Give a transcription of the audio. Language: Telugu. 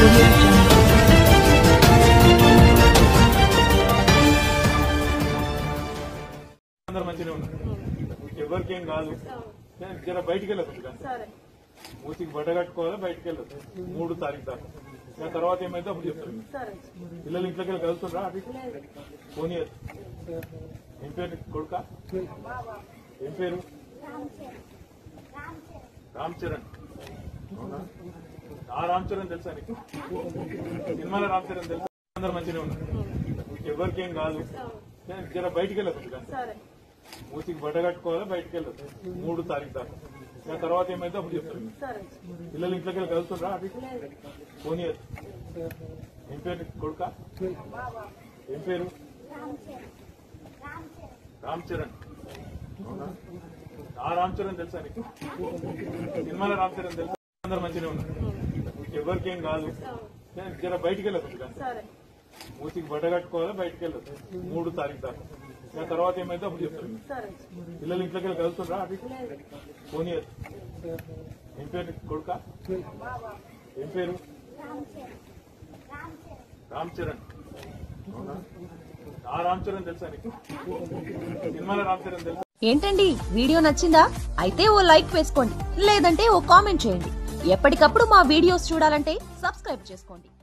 audio jungle. అందరు మంచిగా ఉన్నారు ఎవరికి ఏం కాదు కానీ జర బయటికి వెళ్ళదు సరే మూతికి బట్ట కట్టుకోవాలి బయటికి వెళ్ళదు మూడు తారీఖు దాకా దాని తర్వాత ఏమైతే అప్పుడు చెప్తారు సరే పిల్లలు ఇంట్లోకి వెళ్ళి కలుస్తుండ్రా అది పోనీ ఏం పేరు నీ కొడుక ఏం పేరు రామ్ చరణ్ అవునా? ఆ రామ్ చరణ్ తెలుసా నీకు సినిమాల రామ్ చరణ్ తెలుసా అందరు మంచిగా ఉన్నారు ఎవరికి ఏం కాదు కానీ జర బయటికి వెళ్ళదు సరే మూతికి బట్ట కట్టుకోవాలి బయటికి వెళ్ళదు మూడు తారీఖు దాకా దాని తర్వాత ఏమైతే అప్పుడు చెప్తారు సరే పిల్లలు ఇంట్లోకి వెళ్ళి కలుస్తుండ్రా అది పోనీ ఏం పేరు నీ కొడుక ఏం పేరు రామ్ చరణ్ అవునా? ఆ రామ్ చరణ్ తెలుసా నీకు సినిమాల రామ్ చరణ్ తెలుసా అందరు మంచిగా ఉన్నారు ఎవరికి ఏం కాదు కానీ జర బయటికి వెళ్ళదు సరే మూతికి బట్ట కట్టుకోవాలి బయటికి వెళ్ళదు మూడు తారీఖు దాకా దాని తర్వాత ఏమైతే అప్పుడు చెప్తారు సరే పిల్లలు ఇంట్లోకి వెళ్ళి కలుస్తుండ్రా అది పోనీ ఏం పేరు నీ కొడుక ఏం పేరు రామ్ చరణ్ అవునా? ఆ రామ్ చరణ్ తెలుసా నీకు సినిమాల రామ్ చరణ్ తెలుసా ఏంటండి వీడియో నచ్చిందా అయితే ఓ లైక్ వేసుకోండి లేదంటే ఓ కామెంట్ చేయండి ఎప్పటికప్పుడు మా వీడియోస్ చూడాలంటే సబ్స్క్రైబ్ చేసుకోండి